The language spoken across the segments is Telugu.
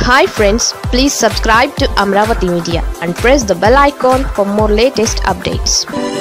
hi friends please subscribe to Amaravati media and press the bell icon for more latest updates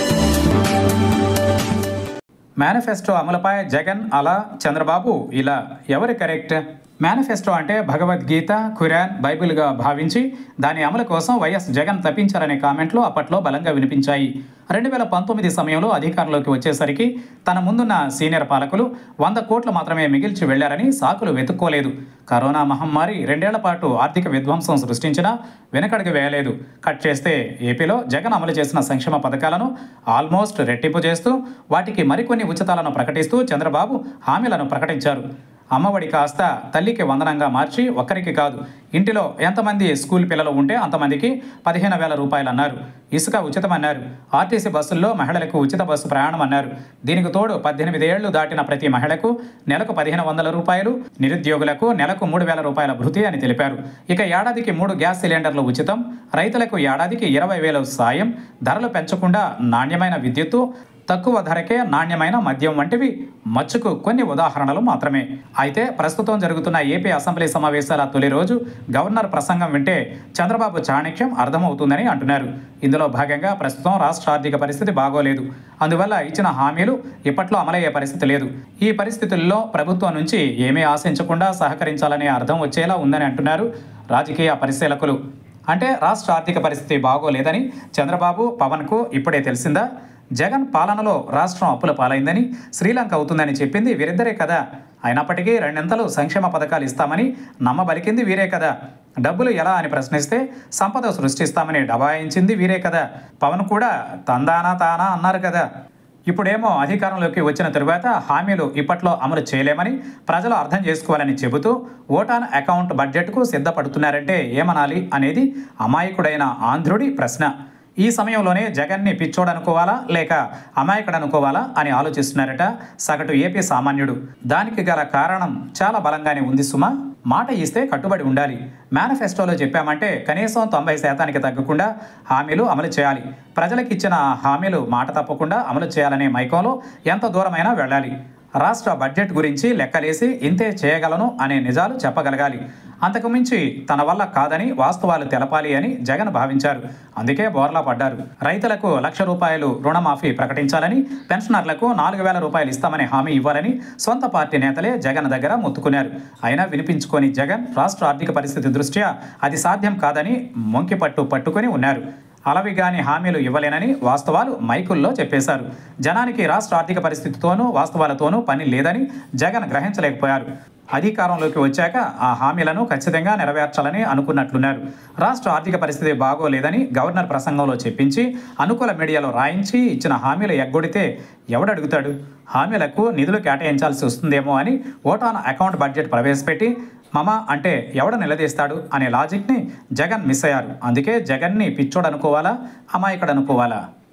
manifesto అమలుపై జగన్ అలా చంద్రబాబు ఇలా ఎవరు కరెక్ట్ మేనిఫెస్టో అంటే భగవద్గీత ఖురాన్ బైబిల్గా భావించి దాని అమలు కోసం వైఎస్ జగన్ తప్పించారనే కామెంట్లు అప్పట్లో బలంగా వినిపించాయి రెండు వేల పంతొమ్మిది సమయంలో అధికారంలోకి వచ్చేసరికి తన ముందున్న సీనియర్ పాలకులు వంద కోట్లు మాత్రమే మిగిల్చి వెళ్లారని సాకులు వెతుక్కోలేదు కరోనా మహమ్మారి రెండేళ్ల పాటు ఆర్థిక విధ్వంసం సృష్టించినా వెనకడుగు వేయలేదు కట్ చేస్తే ఏపీలో జగన్ అమలు చేసిన సంక్షేమ పథకాలను ఆల్మోస్ట్ రెట్టింపు చేస్తూ వాటికి మరికొన్ని ఉచితాలను ప్రకటిస్తూ చంద్రబాబు హామీలను ప్రకటించారు అమ్మఒడి కాస్త తల్లికి వందనంగా మార్చి ఒక్కరికి కాదు ఇంటిలో ఎంతమంది స్కూల్ పిల్లలు ఉంటే అంతమందికి పదిహేను వేల రూపాయలు అన్నారు ఇసుక ఉచితం అన్నారు ఆర్టీసీ బస్సుల్లో మహిళలకు ఉచిత బస్సు ప్రయాణం అన్నారు దీనికి తోడు పద్దెనిమిది ఏళ్లు దాటిన ప్రతి మహిళకు నెలకు పదిహేను వందల రూపాయలు నిరుద్యోగులకు నెలకు మూడు వేల రూపాయల భృతి అని తెలిపారు ఇక ఏడాదికి మూడు గ్యాస్ సిలిండర్లు ఉచితం రైతులకు ఏడాదికి ఇరవై వేల సాయం ధరలు పెంచకుండా నాణ్యమైన విద్యుత్తు తక్కువ ధరకే నాణ్యమైన మద్యం వంటివి మచ్చుకు కొన్ని ఉదాహరణలు మాత్రమే అయితే ప్రస్తుతం జరుగుతున్న ఏపీ అసెంబ్లీ సమావేశాల తొలి రోజు గవర్నర్ ప్రసంగం వింటే చంద్రబాబు చాణక్యం అర్థమవుతుందని అంటున్నారు ఇందులో భాగంగా ప్రస్తుతం రాష్ట్ర ఆర్థిక పరిస్థితి బాగోలేదు అందువల్ల ఇచ్చిన హామీలు ఇప్పట్లో అమలయ్యే పరిస్థితి లేదు ఈ పరిస్థితుల్లో ప్రభుత్వం నుంచి ఏమీ ఆశించకుండా సహకరించాలనే అర్థం వచ్చేలా ఉందని అంటున్నారు రాజకీయ పరిశీలకులు అంటే రాష్ట్ర ఆర్థిక పరిస్థితి బాగోలేదని చంద్రబాబు పవన్కు ఇప్పుడే తెలిసిందా జగన్ పాలనలో రాష్ట్రం అప్పుల పాలైందని శ్రీలంక అవుతుందని చెప్పింది వీరిద్దరే కదా అయినప్పటికీ రెండింతలు సంక్షేమ పథకాలు ఇస్తామని నమ్మబలికింది వీరే కదా డబ్బులు ఎలా అని ప్రశ్నిస్తే సంపద సృష్టిస్తామని డబాయించింది వీరే కదా పవన్ కూడా తందానా తానా అన్నారు కదా ఇప్పుడేమో అధికారంలోకి వచ్చిన తరువాత హామీలు ఇప్పట్లో అమలు చేయలేమని ప్రజలు అర్థం చేసుకోవాలని చెబుతూ ఓటాన్ అకౌంట్ బడ్జెట్కు సిద్ధపడుతున్నారంటే ఏమనాలి అనేది అమాయకుడైన ఆంధ్రుడి ప్రశ్న ఈ సమయంలోనే జగన్ని పిచ్చోడనుకోవాలా లేక అమాయకుడనుకోవాలా అని ఆలోచిస్తున్నారట సగటు ఏపీ సామాన్యుడు దానికి గల కారణం చాలా బలంగానే ఉంది సుమా మాట ఇస్తే కట్టుబడి ఉండాలి మేనిఫెస్టోలో చెప్పామంటే కనీసం తొంభై శాతానికి తగ్గకుండా హామీలు అమలు చేయాలి ప్రజలకు ఇచ్చిన హామీలు మాట తప్పకుండా అమలు చేయాలనే మైకంలో ఎంత దూరమైనా వెళ్ళాలి రాష్ట్ర బడ్జెట్ గురించి లెక్కలేసి ఇంతే చేయగలను అనే నిజాలు చెప్పగలగాలి అంతకుమించి తన వల్ల కాదని వాస్తవాలు తెలపాలి అని జగన్ భావించారు అందుకే బోర్లా పడ్డారు రైతులకు లక్ష రూపాయలు రుణమాఫీ ప్రకటించాలని పెన్షనర్లకు నాలుగు వేల రూపాయలు ఇస్తామని హామీ ఇవ్వాలని సొంత పార్టీ నేతలే జగన్ దగ్గర మొత్తుకున్నారు అయినా వినిపించుకొని జగన్ రాష్ట్ర ఆర్థిక పరిస్థితి దృష్ట్యా అది సాధ్యం కాదని మొంకిపట్టు పట్టుకొని ఉన్నారు అలవిగాని హామీలు ఇవ్వలేనని వాస్తవాలు మైకుల్లో చెప్పేశారు జనానికి రాష్ట్ర ఆర్థిక పరిస్థితితోనూ వాస్తవాలతోనూ పని లేదని జగన్ గ్రహించలేకపోయారు అధికారంలోకి వచ్చాక ఆ హామీలను ఖచ్చితంగా నెరవేర్చాలని అనుకున్నట్లున్నారు రాష్ట్ర ఆర్థిక పరిస్థితి బాగోలేదని గవర్నర్ ప్రసంగంలో చెప్పించి అనుకూల మీడియాలో రాయించి ఇచ్చిన హామీలు ఎగ్గొడితే ఎవడడుగుతాడు హామీలకు నిధులు కేటాయించాల్సి వస్తుందేమో అని ఓటాన్ అకౌంట్ బడ్జెట్ ప్రవేశపెట్టి మమ అంటే ఎవడ నిలదీస్తాడు అనే లాజిక్ని జగన్ మిస్ అయ్యారు అందుకే జగన్ని పిచ్చోడు అనుకోవాలా అమాయకుడు అనుకోవాలా